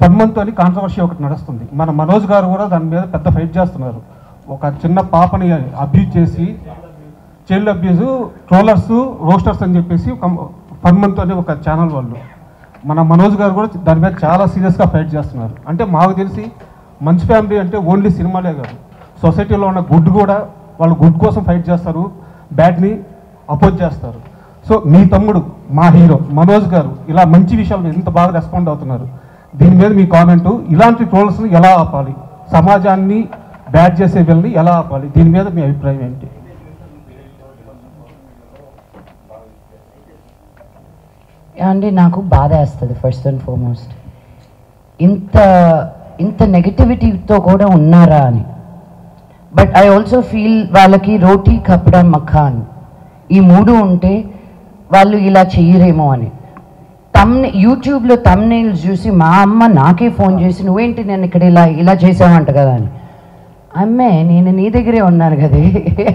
పద్మంతో అని కాంట్రవర్సీ ఒకటి నడుస్తుంది మన మనోజ్ గారు కూడా దాని మీద పెద్ద ఫైట్ చేస్తున్నారు ఒక చిన్న పాపని అబ్యూజ్ చేసి చైల్డ్ అబ్యూజ్ ట్రోలర్స్ రోస్టర్స్ అని చెప్పేసి పద్మంతో అని ఒక ఛానల్ వాళ్ళు మన మనోజ్ గారు కూడా దాని మీద చాలా సీరియస్గా ఫైట్ చేస్తున్నారు అంటే మాకు తెలిసి మంచి ఫ్యామిలీ అంటే ఓన్లీ సినిమాలే కాదు సొసైటీలో ఉన్న గుడ్ కూడా వాళ్ళు గుడ్ కోసం ఫైట్ చేస్తారు బ్యాడ్ని అపోజ్ చేస్తారు సో మీ తమ్ముడు మా హీరో మనోజ్ గారు ఇలా మంచి విషయాలు ఇంత బాగా రెస్పాండ్ అవుతున్నారు దీని మీద మీ కామెంట్ ఇలాంటి ట్రోల్స్ని ఎలా ఆపాలి సమాజాన్ని బ్యాడ్ చేసే వీళ్ళని ఎలా ఆపాలి దీని మీద మీ అభిప్రాయం ఏంటి అండి నాకు బాధ వేస్తుంది ఫస్ట్ అండ్ ఫార్మోస్ట్ ఇంత ఇంత నెగటివిటీతో కూడా ఉన్నారా అని బట్ ఐ ఆల్సో ఫీల్ వాళ్ళకి రోటీ కప్డా మఖాన్ ఈ మూడు ఉంటే వాళ్ళు ఇలా చెయ్యరేమో అని తమ్నే యూట్యూబ్లో తమ్నేల్స్ చూసి మా అమ్మ నాకే ఫోన్ చేసి నువ్వేంటి నేను ఇక్కడ ఇలా ఇలా చేసావంట కదా అని అమ్మే నేను నీ దగ్గరే ఉన్నాను కదే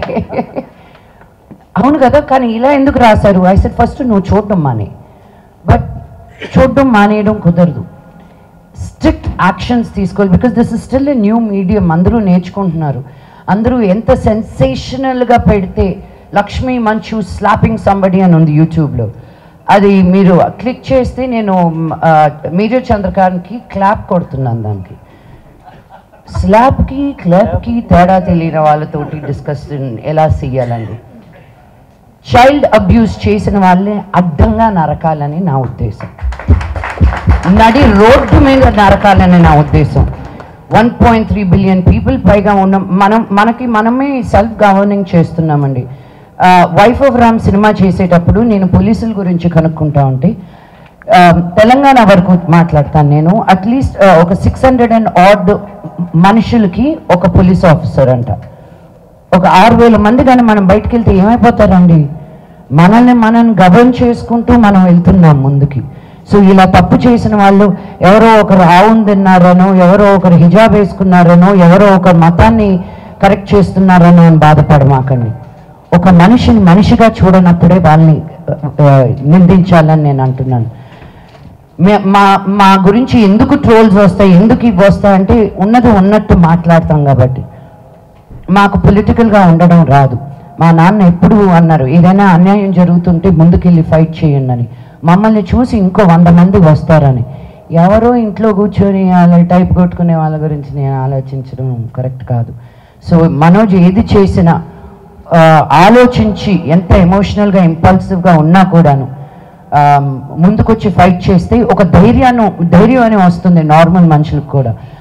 అవును కదా కానీ ఇలా ఎందుకు రాశారు ఐ సెట్ ఫస్ట్ నువ్వు చూడడం మానే బట్ చూడడం మానేయడం కుదరదు స్ట్రిక్ట్ యాక్షన్స్ తీసుకోవాలి because this is still a new medium అందరూ నేర్చుకుంటున్నారు అందరూ ఎంత సెన్సేషనల్గా పెడితే లక్ష్మీ మంచు స్లాపింగ్ సంబడి అని ఉంది యూట్యూబ్లో అది మీరు క్లిక్ చేస్తే నేను మీడియా చంద్రకాంత్కి క్లాప్ కొడుతున్నాను దానికి స్లాప్కి క్లాప్కి తేడా తెలియని వాళ్ళతోటి డిస్కషన్ ఎలా చేయాలండి చైల్డ్ అబ్యూస్ చేసిన వాళ్ళని అడ్డంగా నరకాలని నా ఉద్దేశం నడి రోడ్డు మీద నరకాలని నా ఉద్దేశం one point three billion people పైగా ఉన్న మనం మనకి మనమే సెల్ఫ్ గవర్నింగ్ చేస్తున్నామండి వైఫ్ ఆఫ్ రామ్ సినిమా చేసేటప్పుడు నేను పోలీసుల గురించి కనుక్కుంటా ఉంటే ఆ, తెలంగాణ వరకు మాట్లాడతాను నేను అట్లీస్ట్ ఒక సిక్స్ హండ్రెడ్ అండ్ ఆడ్ మనుషులకి ఒక పోలీస్ ఆఫీసర్ అంట ఒక ఆరు వేల మంది కానీ మనం బయటకు వెళ్తే ఏమైపోతారండి మనల్ని మనం గవర్న్ చేసుకుంటూ మనం వెళ్తున్నాం ముందుకి సో ఇలా తప్పు చేసిన వాళ్ళు ఎవరో ఒకరు ఆవును తిన్నారనో ఎవరో ఒకరు హిజాబ్ వేసుకున్నారనో ఎవరో ఒక మతాన్ని కరెక్ట్ చేస్తున్నారనో అని బాధపడమాకండి ఒక మనిషిని మనిషిగా చూడనప్పుడే వాళ్ళని ఆ, నిందించాలని నేను అంటున్నాను మే- మా మా గురించి ఎందుకు ట్రోల్స్ వస్తాయి ఎందుకు ఇవి వస్తాయంటే ఉన్నది ఉన్నట్టు మాట్లాడతాం కాబట్టి మాకు పొలిటికల్గా ఉండడం రాదు మా నాన్న ఎప్పుడు అన్నారు ఏదైనా అన్యాయం జరుగుతుంటే ముందుకెళ్ళి ఫైట్ చేయండి అని మమ్మల్ని చూసి ఇంకో వంద మంది వస్తారని ఎవరో ఇంట్లో కూర్చొని వాళ్ళ టైప్ కొట్టుకునే వాళ్ళ గురించి నేను ఆలోచించడం కరెక్ట్ కాదు సో మనోజ్ ఏది చేసినా ఆ, ఆలోచించి ఎంత ఎమోషనల్గా ఇంపల్సివ్గా ఉన్నా కూడాను ఆ, ముందుకొచ్చి ఫైట్ చేస్తే ఒక ధైర్యాన్ని ధైర్యం అని వస్తుంది నార్మల్ మనుషులకు కూడా